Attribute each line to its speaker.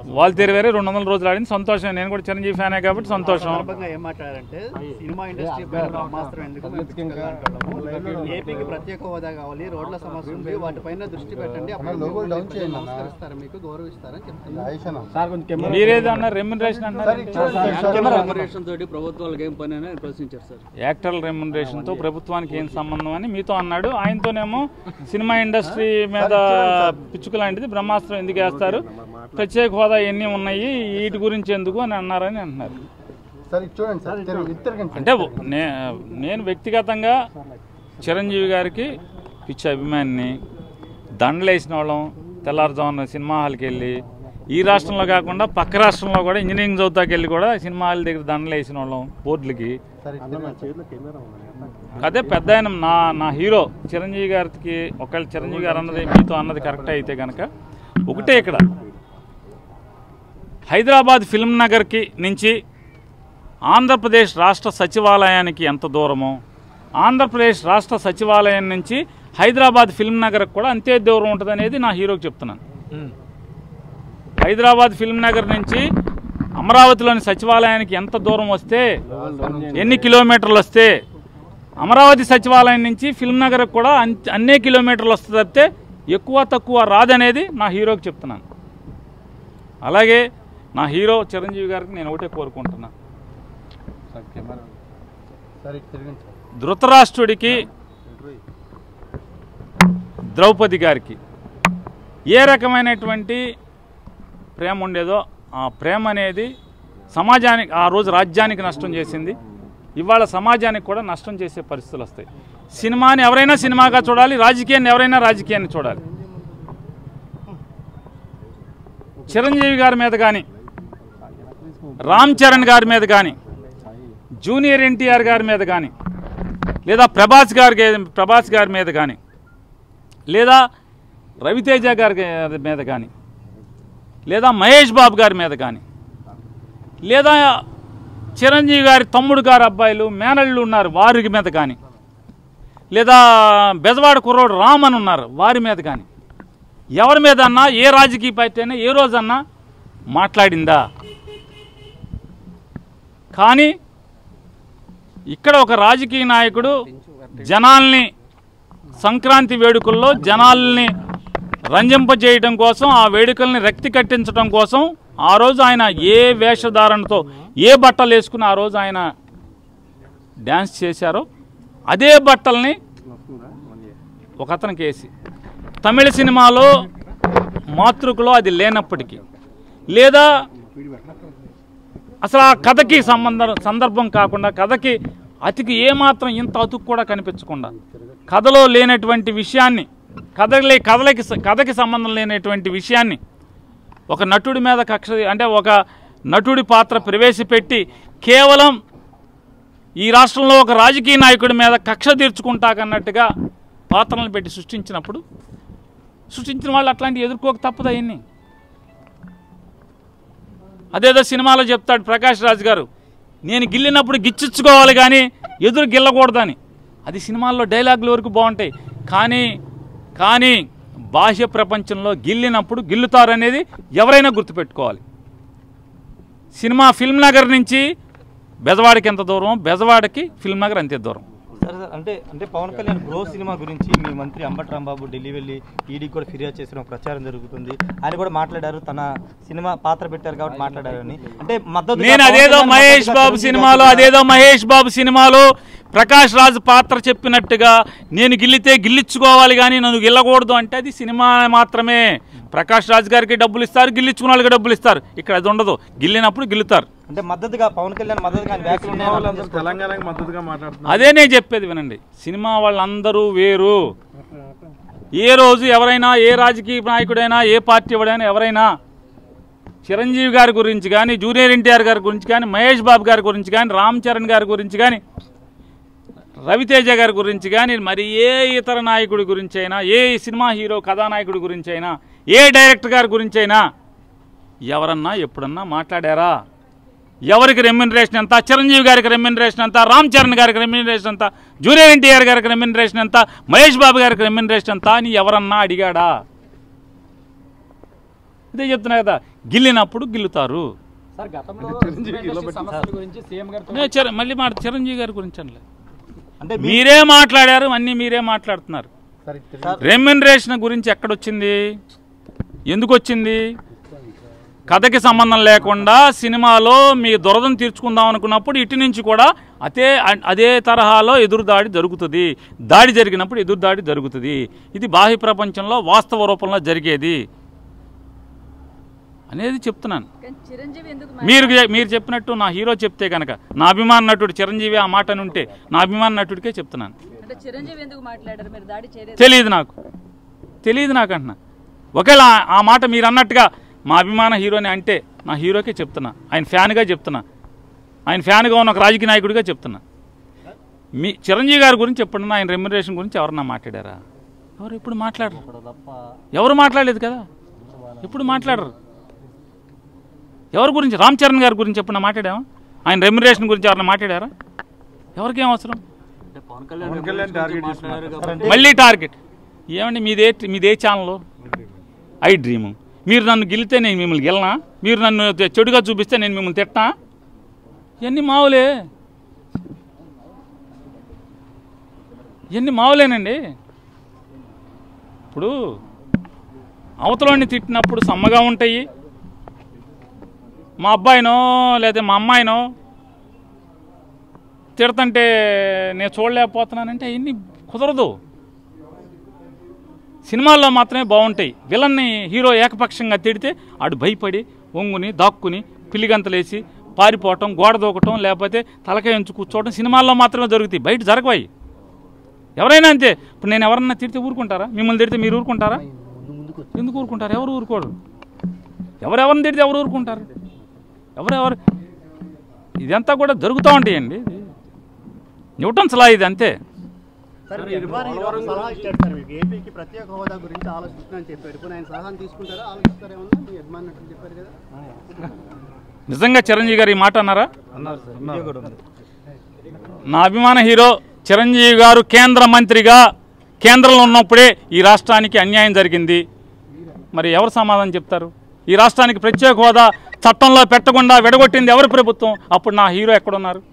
Speaker 1: వాళ్ళు తెరవేరే రెండు వందల రోజులు ఆడింది సంతోషం నేను కూడా చిరంజీవి ఫ్యానే కాబట్టి సంతోషం
Speaker 2: సందర్భంగా ఏం మాట్లాడారంటే సినిమా ఇండస్ట్రీ పైన బ్రహ్మాస్త్రం ఎందుకు మేము పిచ్చుకలు అంటున్నాము. ఏపీకి ప్రత్యేక హోదా కావాలి రోడ్ల సమస్య ఉంది వాటిపైన దృష్టి పెట్టండి అప్పుడు మిమ్మల్ని ప్రజలు నమస్కరిస్తారు మీకు గౌరవిస్తారని చెప్తున్నారు
Speaker 1: మీరేదో అన్నారు రెమ్యునరేషన్ అన్నారు
Speaker 3: రెమ్యునరేషన్ తోటి ప్రభుత్వాలకు ఏం పని అని ప్రశ్నించారు సార్
Speaker 1: యాక్టర్ల రెమ్యునరేషన్తో ప్రభుత్వానికి ఏం సంబంధం అని మీతో అన్నాడు ఆయనతోనేమో సినిమా ఇండస్ట్రీ మీద పిచ్చుకు లాంటిది బ్రహ్మాస్త్రం ఎందుకు వేస్తారు ప్రత్యేక హోదా ఎన్ని ఉన్నాయి వీటి గురించి ఎందుకు అని అన్నారని అంటున్నారు
Speaker 4: సార్ ఇది చూడండి సార్ తిరుగు- ఇది తిరగండి సార్.
Speaker 1: అంటే నే నేను వ్యక్తిగతంగా చిరంజీవి గారికి పిచ్చి అభిమానిని దండలేసిన వాళ్ళం తెల్లారుజామున సినిమా హాల్కి వెళ్ళి ఈ రాష్ట్రంలో కాకుండా పక్క రాష్ట్రంలో కూడా ఇంజనీరింగ్ చదువుతాకి వెళ్ళి కూడా సినిమా హాల్ దగ్గర దండలు వేసిన వాళ్ళం బోర్డులకి
Speaker 4: సార్ ఇది తిరగండి.
Speaker 1: అదే పెద్ద ఆయన నా నా హీరో చిరంజీవి గారికి ఒకవేళ చిరంజీవి గారు అన్నది మీతో అన్నది కరెక్ట్ అయితే కనుక ఒకటే ఇక్కడ హైదరాబాద్ ఫిల్మ్ నగర్కి నుంచి ఆంధ్రప్రదేశ్ రాష్ట్ర సచివాలయానికి ఎంత దూరమో ఆంధ్రప్రదేశ్ రాష్ట్ర సచివాలయం నుంచి హైదరాబాద్ ఫిల్మ్ నగర్కి కూడా అంతే దూరం ఉంటుంది అనేది నా హీరోకి చెప్తున్నాను హైదరాబాద్ ఫిల్మ్ నగర్ నుంచి అమరావతిలోని సచివాలయానికి ఎంత దూరం వస్తే ఎన్ని కిలోమీటర్లు వస్తే అమరావతి సచివాలయం నుంచి ఫిల్మ్ నగర్ కూడా అన్- అన్నే కిలోమీటర్లు వస్తుంది తప్పితే ఎక్కువ తక్కువ రాదనేది నా హీరోకి చెప్తున్నాను అలాగే నా హీరో చిరంజీవి గారికి నేను ఒకటే కోరుకుంటున్నా
Speaker 4: సార్ కెమెరా సార్ ఇది తిరగండి సార్
Speaker 1: ధృతరాష్ట్రుడికి ద్రౌపది గారికి ఏ రకమైనటువంటి ప్రేమ ఉండేదో ఆ ప్రేమ అనేది సమాజానికి ఆ రోజు రాజ్యానికి నష్టం చేసింది ఇవాళ సమాజానికి కూడా నష్టం చేసే పరిస్థితులు వస్తాయి సినిమాని ఎవరైనా సినిమాగా చూడాలి రాజకీయాన్ని ఎవరైనా రాజకీయాన్ని చూడాలి చిరంజీవి గారి మీద కానీ రామ్ చరణ్ గారి మీద కానీ జూనియర్ ఎన్టీఆర్ గారి మీద కానీ లేదా ప్రభాస్ గారి ప్రభాస్ గారి మీద కానీ లేదా రవితేజ గారి మీద కానీ లేదా మహేష్ బాబు గారి మీద కానీ లేదా చిరంజీవి గారి తమ్ముడు గారి అబ్బాయిలు మేనళ్ళు ఉన్నారు వారి మీద కానీ లేదా బెజవాడ కుర్రోడు రామ్ అని ఉన్నారు వారి మీద కానీ ఎవరి మీద అన్నా ఏ రాజకీయ పార్టీ అయినా ఏ రోజన్నా మాట్లాడిందా కానీ ఇక్కడ ఒక రాజకీయ నాయకుడు జనాల్ని సంక్రాంతి వేడుకల్లో జనాల్ని రంజింపజేయడం కోసం ఆ వేడుకల్ని రక్తి కట్టించడం కోసం ఆ రోజు ఆయన ఏ వేషధారణతో ఏ బట్టలు వేసుకుని ఆ రోజు ఆయన డ్యాన్స్ చేశారో అదే బట్టల్ని ఒక అతనికి వేసి తమిళ సినిమాలో మాతృకలో అది లేనప్పటికీ లేదా అసలు ఆ కథకి సంబంధం సందర్భం కాకుండా కథకి అతికి ఏమాత్రం ఇంత అతుకు కూడా కనిపించకుండా కథలో లేనటువంటి విషయాన్ని కథలే కథలకి కథకి సంబంధం లేనటువంటి విషయాన్ని ఒక నటుడి మీద కక్ష అంటే ఒక నటుడి పాత్ర ప్రవేశపెట్టి కేవలం ఈ రాష్ట్రంలో ఒక రాజకీయ నాయకుడి మీద కక్ష తీర్చుకుంటాకన్నట్టుగా పాత్రలను పెట్టి సృష్టించినప్పుడు సృష్టించిన వాళ్ళు అట్లాంటివి ఎదుర్కోక తప్పదు అవన్నీ అదేదో సినిమాలో చెప్తాడు ప్రకాష్ రాజ్ గారు నేను గిల్లినప్పుడు గిచ్చిచ్చుకోవాలి కానీ ఎదురు గిల్లకూడదని అది సినిమాల్లో డైలాగుల వరకు బాగుంటాయి కానీ కానీ బాహ్య ప్రపంచంలో గిల్లినప్పుడు గిల్లుతారనేది ఎవరైనా గుర్తుపెట్టుకోవాలి సినిమా ఫిల్మ్ నగర్ నుంచి బెజవాడకి ఎంత దూరం బెజవాడకి ఫిల్మ్ నగర్ అంతే దూరం
Speaker 5: సరే సార్ అంటే అంటే పవన్ కళ్యాణ్ బ్రో సినిమా గురించి మీ మంత్రి అంబటి రాంబాబు ఢిల్లీ వెళ్ళి ఈడీ కూడా ఫిర్యాదు చేసిన ఒక ప్రచారం జరుగుతుంది ఆయన కూడా మాట్లాడారు తన సినిమా పాత్ర పెట్టారు కాబట్టి మాట్లాడారు అని అంటే మద్దతు
Speaker 1: నేను అదేదో మహేష్ బాబు సినిమాలో అదేదో మహేష్ బాబు సినిమాలో ప్రకాష్ రాజ్ పాత్ర చెప్పినట్టుగా నేను గిల్లితే గిల్లించుకోవాలి కానీ నన్ను గిల్లకూడదు అంటే అది సినిమా మాత్రమే ప్రకాష్ రాజ్ గారికి డబ్బులు ఇస్తారు గిల్లించుకున్న వాళ్ళకి డబ్బులు ఇస్తారు ఇక్కడ అది ఉండదు గిల్లినప్పుడు గిల్లుతారు
Speaker 5: అంటే మద్దతుగా పవన్ కళ్యాణ్ మద్దతుగా ఆయన వ్యాఖ్యలు ఉన్నాయని అర్థం చేసుకోవచ్చు.
Speaker 6: తెలంగాణకి మద్దతుగా మాట్లాడుతున్నారు
Speaker 1: అదే నేను చెప్పేది వినండి సినిమా వాళ్ళందరూ వేరు ఏ రోజు ఎవరైనా ఏ రాజకీయ నాయకుడైనా ఏ పార్టీ వాడైనా ఎవరైనా చిరంజీవి గారి గురించి కానీ జూనియర్ ఎన్టీఆర్ గారి గురించి కానీ మహేష్ బాబు గారి గురించి కానీ రామ్ చరణ్ గారి గురించి కానీ రవితేజ గారి గురించి కానీ మరి ఏ ఇతర నాయకుడి గురించి అయినా ఏ సినిమా హీరో కథానాయకుడి గురించి అయినా ఏ డైరెక్టర్ గారి గురించి అయినా ఎవరన్నా ఎప్పుడన్నా మాట్లాడారా ఎవరికి రెమ్యునరేషన్ ఎంత చిరంజీవి గారికి రెమ్యునరేషన్ ఎంత రామ్ చరణ్ గారికి రెమ్యునరేషన్ ఎంత జూనియర్ ఎన్టీఆర్ గారికి రెమ్యునరేషన్ ఎంత మహేష్ బాబు గారికి రెమ్యునరేషన్ ఎంత అని ఎవరన్నా అడిగాడా ఇదే చెప్తున్నా కదా గిల్లినప్పుడు గిల్లుతారు
Speaker 6: సార్ గతంలో ఇండస్ట్రీ సమస్యల గురించి సీఎం గారితో
Speaker 1: నేను చిర- మళ్ళీ మాట చిరంజీవి గారి గురించి అనలే
Speaker 5: అంటే మీ-
Speaker 1: మీరే మాట్లాడారు అన్నీ మీరే మాట్లాడుతున్నారు రెమ్యునరేషన్ గురించి ఎక్కడొచ్చింది ఎందుకు వచ్చింది కథకి సంబంధం లేకుండా సినిమాలో మీ దురదను తీర్చుకుందాం అనుకున్నప్పుడు ఇటు నుంచి కూడా అదే అదే తరహాలో ఎదురుదాడి జరుగుతుంది దాడి జరిగినప్పుడు ఎదురుదాడి జరుగుతుంది ఇది బాహ్య ప్రపంచంలో వాస్తవ రూపంలో జరిగేది అనేది చెప్తున్నాను
Speaker 7: కానీ చిరంజీవి ఎందుకు
Speaker 1: మీరు మీరు చెప్పినట్టు నా హీరో చెప్తే కనుక నా అభిమాన నటుడు చిరంజీవి ఆ మాట అని ఉంటే నా అభిమాన నటుడికే చెప్తున్నాను
Speaker 7: అంటే చిరంజీవి ఎందుకు మాట్లాడారు మీరు దాడి చేయలేదు
Speaker 1: తెలియదు నాకు తెలియదు నాకు అంటున్నా ఒకవేళ ఆ- ఆ మాట మీరు అన్నట్టుగా మా అభిమాన హీరోని అంటే నా హీరోకే చెప్తున్నా ఆయన ఫ్యాన్గా చెప్తున్నా ఆయన ఫ్యాన్గా ఉన్న ఒక రాజకీయ నాయకుడిగా చెప్తున్నా మీ చిరంజీవి గారి గురించి ఎప్పుడన్నా ఆయన రెమ్యునరేషన్ గురించి ఎవరన్నా మాట్లాడారా ఎవరు ఎప్పుడు మాట్లాడరు ఎవరు మాట్లాడలేదు కదా ఎప్పుడు మాట్లాడరు ఎవరి గురించి రామ్ చరణ్ గారి గురించి ఎప్పుడన్నా మాట్లాడామా ఆయన రెమ్యునరేషన్ గురించి ఎవరన్నా మాట్లాడారా ఎవరికేం అవసరం
Speaker 3: అంటే పవన్ కళ్యాణ్ రెమ్యునరేషన్ గురించి మాట్లాడారు కాబట్టి
Speaker 1: మళ్ళీ టార్గెట్ ఏమండి మీదే మీదే ఛానల్ ఐ డ్రీమ్ మీరు నన్ను గెలితే నేను మిమ్మల్ని గెలనా మీరు నన్ను చెడుగా చూపిస్తే నేను మిమ్మల్ని తిట్టనా ఇవన్నీ మావులే ఇవన్నీ మావులేనండి ఇప్పుడు అవతలని తిట్టినప్పుడు సమ్మగా ఉంటాయి మా అబ్బాయినో లేదా మా అమ్మాయినో తిడతంటే నేను చూడలేకపోతున్నానంటే అవన్నీ కుదరదు సినిమాల్లో మాత్రమే బాగుంటాయి విలన్ని హీరో ఏకపక్షంగా తిడితే ఆడు భయపడి ఒంగుని దాక్కుని పిల్లిగంతలేసి పారిపోవటం గోడ దూకటం లేకపోతే తలకాయ ఎంచు కూర్చోవటం సినిమాల్లో మాత్రమే జరుగుతాయి బయట జరగవాయి ఎవరైనా అంతే ఇప్పుడు నేను ఎవరన్నా తిడితే ఊరుకుంటారా మిమ్మల్ని తిడితే మీరు ఊరుకుంటారా ఎందుకు ఊరుకుంటారు ఎవరు ఊరుకోరు ఎవరెవరిని తిడితే ఎవరు ఊరుకుంటారు ఎవరెవరు ఇదంతా కూడా జరుగుతూ ఉంటాయండి ఇది న్యూటన్స్ లా ఇది అంతే
Speaker 2: సార్ మీ అభిమాన హీరో ఒక సలహా ఇచ్చాడు సార్ మీకు ఏపీకి ప్రత్యేక హోదా గురించి ఆలోచిస్తున్నాను చెప్పాడు ఇప్పుడు ఆయన సలహాను తీసుకుంటారా ఆలోచిస్తారేమన్నా మీ అభిమాన నటులు చెప్పారు కదా
Speaker 1: నిజంగా చిరంజీవి గారు ఈ మాట అన్నారా
Speaker 5: అన్నారు సార్ వీడియో కూడా ఉంది
Speaker 1: నా అభిమాన హీరో చిరంజీవి గారు కేంద్ర మంత్రిగా కేంద్రంలో ఉన్నప్పుడే ఈ రాష్ట్రానికి అన్యాయం జరిగింది మరి ఎవరు సమాధానం చెప్తారు ఈ రాష్ట్రానికి ప్రత్యేక హోదా చట్టంలో పెట్టకుండా విడగొట్టింది ఎవరి ప్రభుత్వం అప్పుడు నా హీరో ఎక్కడున్నారు